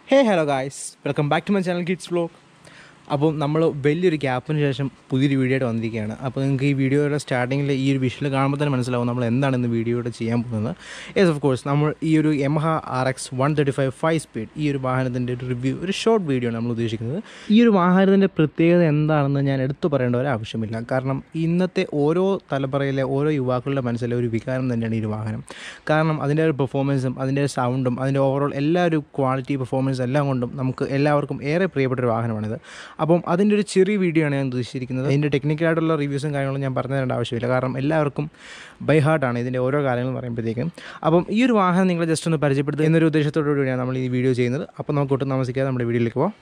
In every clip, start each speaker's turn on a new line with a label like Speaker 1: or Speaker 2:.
Speaker 1: hey hello guys welcome back to my channel kids vlog അപ്പോൾ നമ്മൾ വലിയൊരു ഗ്യാപ്പിന് ശേഷം പുതിയൊരു വീഡിയോ ആയിട്ട് വന്നിരിക്കുകയാണ് അപ്പോൾ നിങ്ങൾക്ക് ഈ വീഡിയോയുടെ സ്റ്റാർട്ടിങ്ങിൽ ഈ ഒരു വിഷ്വൽ കാണുമ്പോൾ തന്നെ മനസ്സിലാവും നമ്മൾ എന്താണ് ഇന്ന് വീഡിയോയുടെ ചെയ്യാൻ പോകുന്നത് യെസ് ഓഫ് കോഴ്സ് നമ്മൾ ഈ ഒരു Yamaha R X one thirty five five speed ഈ ഒരു വാഹനത്തിൻ്റെ ഒരു റിവ്യൂ ഒരു ഷോർട്ട് വീഡിയോ ആണ് നമ്മൾ ഉദ്ദേശിക്കുന്നത് ഈ ഒരു വാഹനത്തിൻ്റെ പ്രത്യേകത എന്താണെന്ന് ഞാൻ എടുത്തു പറയേണ്ട ഒരു ആവശ്യമില്ല കാരണം ഇന്നത്തെ ഓരോ തലമുറയിലെ ഓരോ യുവാക്കളുടെ മനസ്സിലെ ഒരു വികാരം തന്നെയാണ് ഈ ഒരു വാഹനം കാരണം അതിൻ്റെ ഒരു പെർഫോമൻസും അതിൻ്റെ സൗണ്ടും അതിൻ്റെ ഓവറോൾ എല്ലാ ഒരു ക്വാളിറ്റി പെർഫോമൻസ് എല്ലാം കൊണ്ടും നമുക്ക് എല്ലാവർക്കും ഏറെ പ്രിയപ്പെട്ട ഒരു വാഹനമാണിത് അപ്പം അതിൻ്റെ ഒരു ചെറിയ വീഡിയോ ആണ് ഞാൻ ഉദ്ദേശിച്ചിരിക്കുന്നത് അതിൻ്റെ ടെക്നിക്കലായിട്ടുള്ള റിവ്യൂസും കാര്യങ്ങളും ഞാൻ പറഞ്ഞു തരേണ്ട ആവശ്യമില്ല കാരണം എല്ലാവർക്കും ബൈ ഹാർട്ടാണ് ഇതിൻ്റെ ഓരോ കാര്യങ്ങളും പറയുമ്പോഴത്തേക്കും അപ്പം ഈ ഒരു വാഹനം നിങ്ങൾ ജസ്റ്റ് ഒന്ന് പരിചയപ്പെടുത്തുക എന്നൊരു ഉദ്ദേശത്തോടു കൂടിയാണ് നമ്മൾ ഈ വീഡിയോ ചെയ്യുന്നത് അപ്പോൾ നമുക്ക് ഒട്ടും താമസിക്കാതെ നമ്മുടെ വീഡിയോയിലേക്ക് പോകാം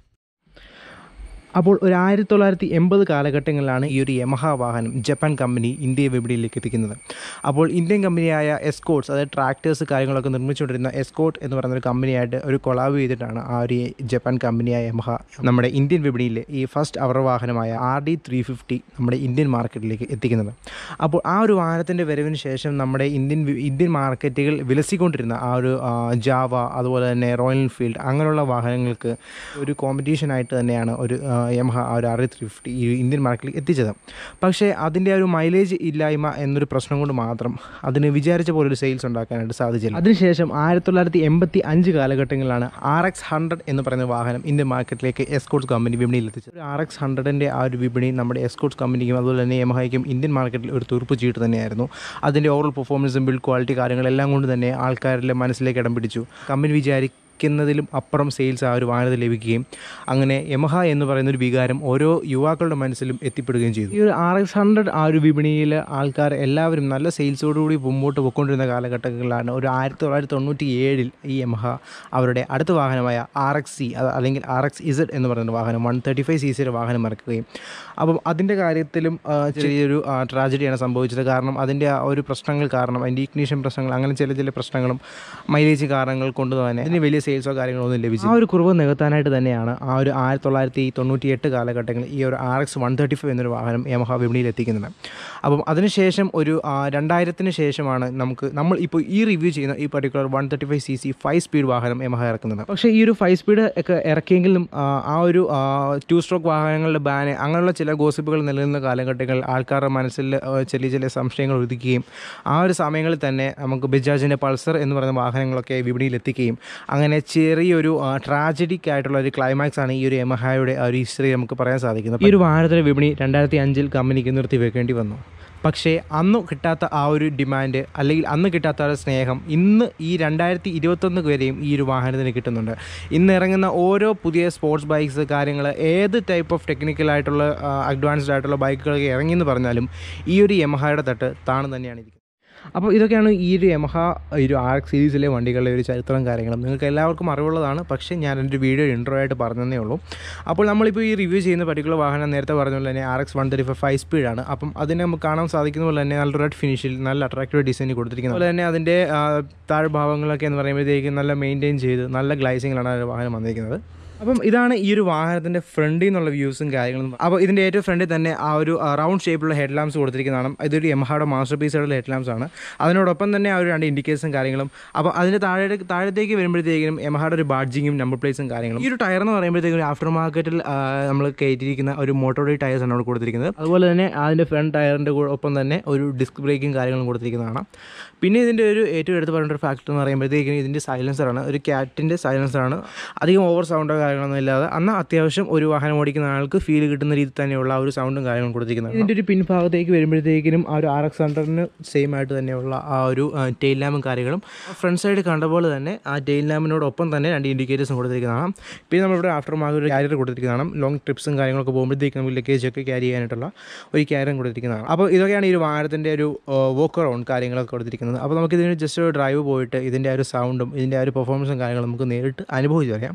Speaker 1: അപ്പോൾ ഒരു ആയിരത്തി തൊള്ളായിരത്തി എൺപത് കാലഘട്ടങ്ങളിലാണ് ഈ ഒരു യമഹ വാഹനം ജപ്പാൻ കമ്പനി ഇന്ത്യ വിപണിയിലേക്ക് എത്തിക്കുന്നത് അപ്പോൾ ഇന്ത്യൻ കമ്പനിയായ എസ്കോട്ട്സ് അതായത് ട്രാക്ടേഴ്സ് കാര്യങ്ങളൊക്കെ നിർമ്മിച്ചുകൊണ്ടിരുന്ന എസ്കോട്ട് എന്ന് പറയുന്ന ഒരു കമ്പനിയായിട്ട് ഒരു കൊളാബ് ചെയ്തിട്ടാണ് ആ ഒരു ജപ്പാൻ കമ്പനിയായ യമഹ നമ്മുടെ ഇന്ത്യൻ വിപണിയിൽ ഈ ഫസ്റ്റ് അവർ വാഹനമായ ആർ ഡി ത്രീ ഫിഫ്റ്റി നമ്മുടെ ഇന്ത്യൻ മാർക്കറ്റിലേക്ക് എത്തിക്കുന്നത് അപ്പോൾ ആ ഒരു വാഹനത്തിൻ്റെ വരവിന് ശേഷം നമ്മുടെ ഇന്ത്യൻ വി- ഇന്ത്യൻ മാർക്കറ്റുകൾ വിലസിക്കൊണ്ടിരുന്ന ആ ഒരു ആ, ജാവ അതുപോലെ തന്നെ റോയൽ എൻഫീൽഡ് അങ്ങനെയുള്ള വാഹനങ്ങൾക്ക് ഒരു കോമ്പറ്റീഷനായിട്ട് തന്നെയാണ് ഒരു ആ, യമഹ ആ ഒരു ആർ ത്രീ ഫിഫ്റ്റി ഈ ഇന്ത്യൻ മാർക്കറ്റിൽ എത്തിച്ചത് പക്ഷേ അതിൻ്റെ ആ ഒരു മൈലേജ് ഇല്ലായ്മ എന്നൊരു പ്രശ്നം കൊണ്ട് മാത്രം അതിന് വിചാരിച്ച പോലെ ഒരു സെയിൽസ് ഉണ്ടാക്കാനായിട്ട് സാധിച്ചില്ല അതിനുശേഷം ആയിരത്തി തൊള്ളായിരത്തി എൺപത്തി അഞ്ച് കാലഘട്ടങ്ങളിലാണ് ആർ എക്സ് ഹൺഡ്രഡ് എന്ന് പറയുന്ന വാഹനം ഇന്ത്യൻ മാർക്കറ്റിലേക്ക് എസ്കോട്ട്സ് കമ്പനി വിപണിയിൽ എത്തിച്ചത് ഒരു ആർ എക്സ് ഹൺഡ്രഡിൻ്റെ ആ ഒരു വിപണി നമ്മുടെ എസ്കോട്ട്സ് കമ്പനിക്കും അതുപോലെ തന്നെ യമഹയ്ക്കും ഇന്ത്യൻ മാർക്കറ്റിൽ ഒരു തീർപ്പ് ചീട്ട് തന്നെയായിരുന്നു അതിൻ്റെ ഓവറോൾ പെർഫോമൻസും ബിൽഡ് ക്വാളിറ്റി കാര്യങ്ങളെല്ലാം കൊണ്ട് തന്നെ ആൾക്കാരുടെ മനസ്സിലേക്ക് ഇടം പിടിച്ചു കമ്പനി വിചാരി ക്കുന്നതിലും അപ്പുറം സെയിൽസ് ആ ഒരു വാഹനത്തിൽ ലഭിക്കുകയും അങ്ങനെ യമഹ എന്ന് പറയുന്ന ഒരു വികാരം ഓരോ യുവാക്കളുടെ മനസ്സിലും എത്തിപ്പെടുകയും ചെയ്തു ഈ ഒരു ആർ എക്സ് ഹൺഡ്രഡ് ആ ഒരു വിപണിയിൽ ആൾക്കാർ എല്ലാവരും നല്ല സെയിൽസോടുകൂടി മുമ്പോട്ട് പോയിക്കൊണ്ടിരുന്ന കാലഘട്ടങ്ങളിലാണ് ഒരു ആയിരത്തി തൊള്ളായിരത്തി തൊണ്ണൂറ്റി ഏഴിൽ ഈ യമഹ അവരുടെ അടുത്ത വാഹനമായ ആർ എക്സ് സി അല്ലെങ്കിൽ ആർ എക്സ് ഇസഡ് എന്ന് പറയുന്ന വാഹനം വൺ തേർട്ടി ഫൈവ് സി സിയുടെ വാഹനം ഇറക്കുകയും അപ്പം അതിൻ്റെ കാര്യത്തിലും ആ, ചെറിയൊരു ട്രാജഡിയാണ് സംഭവിച്ചത് കാരണം അതിൻ്റെ ആ ഒരു പ്രശ്നങ്ങൾ കാരണം അതിൻ്റെ ഇഗ്നീഷൻ പ്രശ്നങ്ങൾ അങ്ങനെ ചില ചില പ്രശ്നങ്ങളും മൈലേജ് കാരണങ്ങൾ കൊണ്ട് തന്നെ അതിന് വലിയ സെയിൽസോ കാര്യങ്ങളോ ഒന്നും ലഭിച്ചു ആ ഒരു കുറവ് നികത്താനായിട്ട് തന്നെയാണ് ആ ഒരു ആയിരത്തി തൊള്ളായിരത്തി തൊണ്ണൂറ്റി എട്ട് കാലഘട്ടങ്ങളിൽ ഈ ഒരു R X one thirty five എന്നൊരു വാഹനം യമഹ വിപണിയിൽ എത്തിക്കുന്നത് അപ്പം അതിനുശേഷം ഒരു ആ, രണ്ടായിരത്തിന് ശേഷമാണ് നമുക്ക് നമ്മൾ ഇപ്പോൾ ഈ റിവ്യൂ ചെയ്യുന്ന ഈ particular one thirty five C C five speed വാഹനം യമഹ ഇറക്കുന്നത് പക്ഷേ ഈ ഒരു ഫൈവ് സ്പീഡ് ഒക്കെ ഇറക്കിയെങ്കിലും ആ, ആ ഒരു ടു സ്ട്രോക്ക് വാഹനങ്ങളുടെ ബാന് അങ്ങനെയുള്ള ചില ഗോസിപ്പുകൾ നിലനിന്ന കാലഘട്ടങ്ങളിൽ ആൾക്കാരുടെ മനസ്സിൽ ആ, ചെറിയ ചെറിയ സംശയങ്ങൾ ഒതുക്കുകയും ആ ഒരു സമയങ്ങളിൽ തന്നെ നമുക്ക് ബജാജിൻ്റെ പൾസർ എന്ന് പറയുന്ന വാഹനങ്ങളൊക്കെ വിപണിയിൽ എത്തിക്കുകയും അങ്ങനെ ചെറിയൊരു ട്രാജഡിക് ആയിട്ടുള്ള ഒരു ക്ലൈമാക്സ് ആണ് ഈ ഒരു യമഹായുടെ ആ ഒരു ഹിസ്റ്ററി നമുക്ക് പറയാൻ സാധിക്കുന്നത് ഈ ഒരു വാഹനത്തിൻ്റെ വിപണി രണ്ടായിരത്തി അഞ്ചിൽ കമ്പനിക്ക് നിർത്തി വെക്കേണ്ടി വന്നു പക്ഷേ അന്ന് കിട്ടാത്ത ആ ഒരു ഡിമാൻഡ് അല്ലെങ്കിൽ അന്ന് കിട്ടാത്ത ആ ഒരു സ്നേഹം ഇന്ന് ഈ രണ്ടായിരത്തി ഇരുപത്തൊന്ന് വരെയും ഈ ഒരു വാഹനത്തിന് കിട്ടുന്നുണ്ട് ഇന്ന് ഇറങ്ങുന്ന ഓരോ പുതിയ സ്പോർട്സ് ബൈക്സ് കാര്യങ്ങൾ ഏത് ടൈപ്പ് ഓഫ് ടെക്നിക്കലായിട്ടുള്ള അഡ്വാൻസ്ഡ് ആയിട്ടുള്ള ബൈക്കുകളൊക്കെ ഇറങ്ങിയെന്ന് പറഞ്ഞാലും ഈ ഒരു യമഹയുടെ തട്ട് താണു തന്നെയാണ് ഇരിക്കുന്നത് അപ്പോൾ ഇതൊക്കെയാണ് ഈ ഒരു യമഹ ഈ ഒരു ആർ എക്സ് സീരീസിലെ വണ്ടികളുടെ ഒരു ചരിത്രം കാര്യങ്ങളും നിങ്ങൾക്ക് എല്ലാവർക്കും അറിവുള്ളതാണ് പക്ഷേ ഞാൻ എൻ്റെ ഒരു വീഡിയോ ഇൻട്രോ ആയിട്ട് പറഞ്ഞതേ ഉള്ളൂ അപ്പോൾ നമ്മളിപ്പോൾ ഈ റിവ്യൂ ചെയ്യുന്ന പർട്ടിക്കുലർ വാഹനം നേരത്തെ പറഞ്ഞ പോലെ തന്നെ R X one thirty five five സ്പീഡാണ് അപ്പം അതിനെ നമുക്ക് കാണാൻ സാധിക്കുന്ന പോലെ തന്നെ നല്ല റെഡ് ഫിനിഷിൽ നല്ല അട്രാക്റ്റീവ് ഡിസൈൻ കൊടുത്തിരിക്കുന്നത് അതുപോലെ തന്നെ അതിൻ്റെ ആ, താഴ്ഭാഗങ്ങളൊക്കെ എന്ന് പറയുമ്പോഴത്തേക്കും നല്ല മെയിൻറ്റെയിൻ ചെയ്ത് നല്ല ഗ്ലൈസിങ്ങിലാണ് ആ ഒരു വാഹനം വന്നിരിക്കുന്നത് അപ്പം ഇതാണ് ഈ ഒരു വാഹനത്തിൻ്റെ ഫ്രണ്ടിൽ നിന്നുള്ള വ്യൂസും കാര്യങ്ങളും അപ്പോൾ ഇതിൻ്റെ ഏറ്റവും ഫ്രണ്ടിൽ തന്നെ ആ ഒരു റൗണ്ട് ഷേപ്പിലുള്ള ഹെഡ് ലാംപ്സ് കൊടുത്തിരിക്കുന്നതാണ് ഇതൊരു യമഹയുടെ മാസ്റ്റർ പീസായിട്ടുള്ള ഹെഡ് ലാംപ്സ് ആണ് അതിനോടൊപ്പം തന്നെ ആ ഒരു രണ്ട് ഇൻഡിക്കേറ്റേഴ്സും കാര്യങ്ങളും അപ്പോൾ അതിൻ്റെ താഴെ താഴത്തേക്ക് വരുമ്പോഴത്തേക്കും യമഹയുടെ ഒരു ബാഡ്ജിങ്ങും നമ്പർ പ്ലേറ്റ്സും കാര്യങ്ങളും ഈ ഒരു ടയർ എന്ന് പറയുമ്പോഴത്തേക്കും ആഫ്റ്റർ മാർക്കറ്റിൽ നമ്മൾ കയറ്റിയിരിക്കുന്ന ഒരു മോട്ടോറി ടയേഴ്സ് ആണ് അവിടെ കൊടുത്തിരിക്കുന്നത് അതുപോലെ തന്നെ അതിൻ്റെ ഫ്രണ്ട് ടയറിൻ്റെ ഒപ്പം തന്നെ ഒരു ഡിസ്ക് ബ്രേക്കും കാര്യങ്ങളും കൊടുത്തിരിക്കുന്നതാണ് പിന്നെ ഇതിൻ്റെ ഒരു ഏറ്റവും എടുത്ത് പറയേണ്ട ഒരു ഫാക്ടർ എന്ന് പറയുമ്പോഴത്തേക്കും ഇതിൻ്റെ സൈലൻസറാണ് ഒരു ക്യാറ്റിൻ്റെ സൈലൻസറാണ് അധികം ഓവർ സൗണ്ടോ കാര്യങ്ങളൊന്നും ഇല്ലാതെ എന്നാൽ അത്യാവശ്യം ഒരു വാഹനം ഓടിക്കുന്ന ആൾക്ക് ഫീൽ കിട്ടുന്ന രീതിയിൽ തന്നെയുള്ള ആ ഒരു സൗണ്ടും കാര്യങ്ങളും കൊടുത്തിരിക്കുന്നത് ഇതിൻ്റെ ഒരു പിൻഭാഗത്തേക്ക് വരുമ്പോഴത്തേക്കിനും ആ ഒരു ആർ എക്സ് ഹൺഡ്രഡിന് സെയിം ആയിട്ട് തന്നെയുള്ള ആ ഒരു ടെയിൽ ലാമ്പും കാര്യങ്ങളും ഫ്രണ്ട് സൈഡ് കണ്ട പോലെ തന്നെ ആ ടെയിൽ ലാമ്പിനോടൊപ്പം തന്നെ രണ്ട് ഇൻഡിക്കേറ്റേഴ്സും കൊടുത്തിരിക്കുന്നതാണ് പിന്നെ നമ്മളിവിടെ ആഫ്റ്റർ മാർക്ക് ഒരു ക്യാരിയർ കൊടുത്തിരിക്കുന്നതാണ് ലോങ് ട്രിപ്സും കാര്യങ്ങളൊക്കെ പോകുമ്പോഴത്തേക്ക് നമുക്ക് ലഗേജ് ഒക്കെ ക്യാരി ചെയ്യാനായിട്ടുള്ള ഒരു ക്യാരിയറും കൊടുത്തിരിക്കുന്നതാണ് അപ്പോൾ ഇതൊക്കെയാണ് ഈ ഒരു വാഹനത്തിൻ്റെ ഒരു വോക്ക് അറൗണ്ട് കാര്യങ്ങളൊക്കെ കൊടുത്തിരിക്കുന്നത് അപ്പോൾ നമുക്ക് ഇതിന് ജസ്റ്റ് ഒരു ഡ്രൈവ് പോയിട്ട് ഇതിൻ്റെ ആ ഒരു സൗണ്ടും ഇതിൻ്റെ ആ ഒരു പെർഫോമൻസും കാര്യങ്ങളും നമുക്ക് നേരിട്ട് അനുഭവിച്ചറിയാം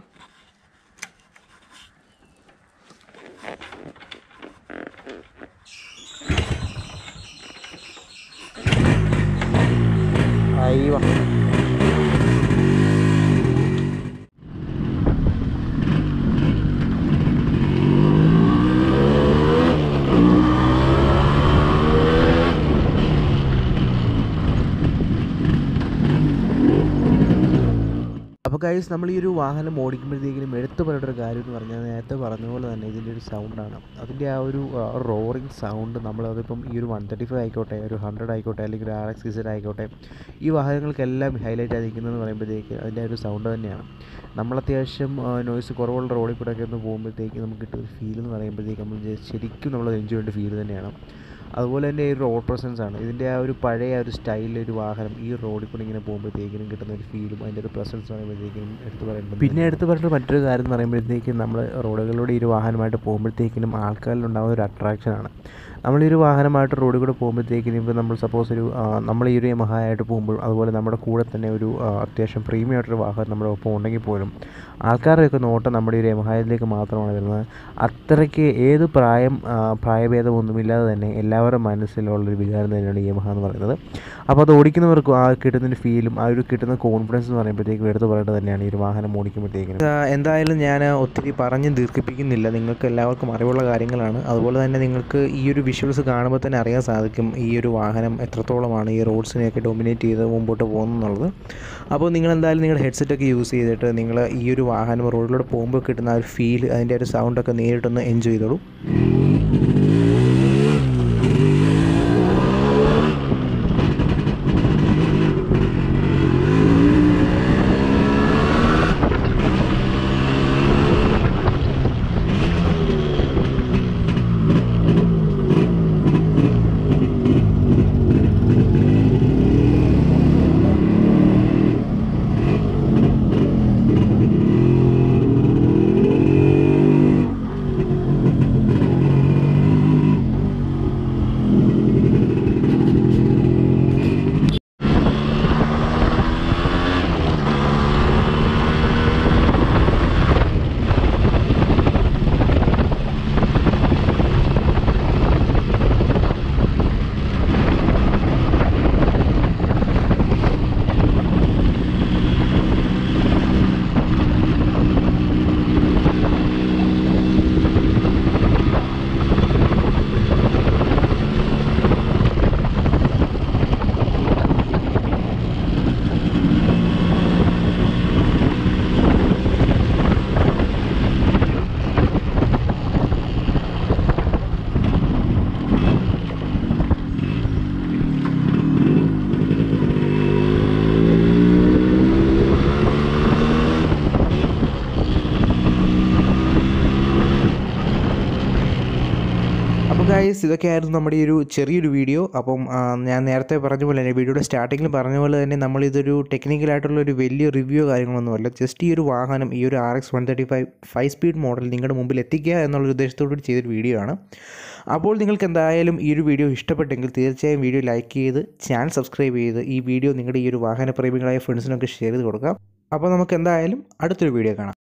Speaker 1: അയ്യോ അപ്പോൾ
Speaker 2: ഗൈസ് നമ്മൾ ഈ ഒരു വാഹനം ഓടിക്കുമ്പോഴത്തേക്കിനും എടുത്തു പറയേണ്ട ഒരു കാര്യം എന്ന് പറഞ്ഞാൽ നേരത്തെ പറഞ്ഞ പോലെ തന്നെ ഇതിൻ്റെ ഒരു സൗണ്ടാണ് അതിൻ്റെ ആ ഒരു റോറിങ് സൗണ്ട് നമ്മളതിപ്പം ഈ ഒരു വൺ തേർട്ടി ഫൈവ് ആയിക്കോട്ടെ ഒരു ഹൺഡ്രഡ് ആയിക്കോട്ടെ അല്ലെങ്കിൽ ഒരു ആർ എക്സ് ഇസഡ് ആയിക്കോട്ടെ ഈ വാഹനങ്ങൾക്കെല്ലാം ഹൈലൈറ്റ് ആയിരിക്കുന്നതെന്ന് പറയുമ്പോഴത്തേക്ക് അതിൻ്റെ ആ ഒരു സൗണ്ട് തന്നെയാണ് നമ്മൾ അത്യാവശ്യം നോയ്സ് കുറവുള്ള റോഡിൽ കൂടെ ഒക്കെ ഒന്ന് പോകുമ്പോഴത്തേക്ക് നമുക്ക് കിട്ടുന്ന ഒരു ഫീൽ എന്ന് പറയുമ്പോഴത്തേക്ക് നമ്മൾ ശരിക്കും നമ്മൾ എൻജോയ് ചെയ്യേണ്ട ഫീൽ തന്നെയാണ് അതുപോലെ തന്നെ ഈ റോഡ് പ്രസൻസ് ആണ് ഇതിൻ്റെ ആ ഒരു പഴയ ഒരു സ്റ്റൈലിൽ ഒരു വാഹനം ഈ റോഡിൽ കൂടി ഇങ്ങനെ പോകുമ്പോഴത്തേക്കിനും കിട്ടുന്ന ഒരു ഫീലും അതിൻ്റെ ഒരു പ്രസൻസ് പറയുമ്പോഴത്തേക്കിനും എടുത്ത് പറയേണ്ടത് പിന്നെ എടുത്ത് പറയേണ്ട മറ്റൊരു കാര്യം എന്ന് പറയുമ്പോഴത്തേക്കും നമ്മൾ റോഡുകളിലൂടെ ഈ ഒരു വാഹനമായിട്ട് പോകുമ്പോഴത്തേക്കിനും ആൾക്കാരിലുണ്ടാകുന്ന ഒരു അട്രാക്ഷനാണ് നമ്മൾ ഈ ഒരു വാഹനമായിട്ട് റോഡിൽ കൂടെ പോകുമ്പോഴത്തേക്കിനും ഇപ്പോൾ നമ്മൾ സപ്പോസ് ഒരു നമ്മൾ ഈ ഒരു യമഹായിട്ട് പോകുമ്പോൾ അതുപോലെ നമ്മുടെ കൂടെ തന്നെ ഒരു അത്യാവശ്യം പ്രീമിയം ആയിട്ടൊരു വാഹനം നമ്മുടെ ഒപ്പം ഉണ്ടെങ്കിൽ പോലും ആൾക്കാരുടെയൊക്കെ നോട്ടം നമ്മുടെ ഒരു യമഹായിലേക്ക് മാത്രമാണ് വരുന്നത് അത്രയ്ക്ക് ഏത് പ്രായം പ്രായഭേദമൊന്നുമില്ലാതെ തന്നെ എല്ലാവരുടെ മനസ്സിലുള്ളൊരു വികാരം തന്നെയാണ് യമഹ എന്ന് പറയുന്നത് അപ്പോൾ അത് ഓടിക്കുന്നവർക്കും ആ കിട്ടുന്നൊരു ഫീലും ആ ഒരു കിട്ടുന്ന കോൺഫിഡൻസ് എന്ന് പറയുമ്പോഴത്തേക്കും എടുത്ത് പറയേണ്ടത് തന്നെയാണ് ഈ ഒരു വാഹനം ഓടിക്കുമ്പോഴത്തേക്കിനും
Speaker 1: എന്തായാലും ഞാൻ ഒത്തിരി പറഞ്ഞ് ദീർഘിപ്പിക്കുന്നില്ല നിങ്ങൾക്ക് എല്ലാവർക്കും അറിവുള്ള കാര്യങ്ങളാണ് അതുപോലെ തന്നെ നിങ്ങൾക്ക് ഈ ഒരു വിഷ്വൽസ് കാണുമ്പോൾ തന്നെ അറിയാൻ സാധിക്കും ഈ ഒരു വാഹനം എത്രത്തോളമാണ് ഈ റോഡ്സിനെയൊക്കെ ഡൊമിനേറ്റ് ചെയ്ത് മുമ്പോട്ട് പോകുന്നുള്ളത് അപ്പോൾ നിങ്ങൾ എന്തായാലും നിങ്ങളുടെ ഹെഡ്സെറ്റൊക്കെ യൂസ് ചെയ്തിട്ട് നിങ്ങൾ ഈ ഒരു വാഹനം റോഡിലൂടെ പോകുമ്പോൾ കിട്ടുന്ന ആ ഒരു ഫീൽ അതിൻ്റെ ഒരു സൗണ്ടൊക്കെ നേരിട്ടൊന്ന് എൻജോയ് ചെയ്തോളൂ അപ്പോൾ ഗൈസ് ഇതൊക്കെയായിരുന്നു നമ്മുടെ ഈ ഒരു ചെറിയൊരു വീഡിയോ അപ്പം ഞാൻ നേരത്തെ പറഞ്ഞ പോലെ തന്നെ വീഡിയോയുടെ സ്റ്റാർട്ടിങ്ങിൽ പറഞ്ഞ പോലെ തന്നെ നമ്മളിതൊരു ടെക്നിക്കലായിട്ടുള്ള ഒരു വലിയ റിവ്യൂ കാര്യങ്ങളൊന്നുമല്ല ജസ്റ്റ് ഈ ഒരു വാഹനം ഈ ഒരു R X one thirty five five speed model നിങ്ങളുടെ മുമ്പിൽ എത്തിക്കുക എന്നുള്ളൊരു ഉദ്ദേശത്തോടുകൂടി ചെയ്തൊരു വീഡിയോ ആണ് അപ്പോൾ നിങ്ങൾക്ക് എന്തായാലും ഈ ഒരു വീഡിയോ ഇഷ്ടപ്പെട്ടെങ്കിൽ തീർച്ചയായും വീഡിയോ ലൈക്ക് ചെയ്ത് ചാനൽ സബ്സ്ക്രൈബ് ചെയ്ത് ഈ വീഡിയോ നിങ്ങളുടെ ഈ ഒരു വാഹന പ്രേമികളായ ഫ്രണ്ട്സിനൊക്കെ ഷെയർ ചെയ്ത് കൊടുക്കാം അപ്പോൾ നമുക്ക് എന്തായാലും അടുത്തൊരു വീഡിയോ കാണാം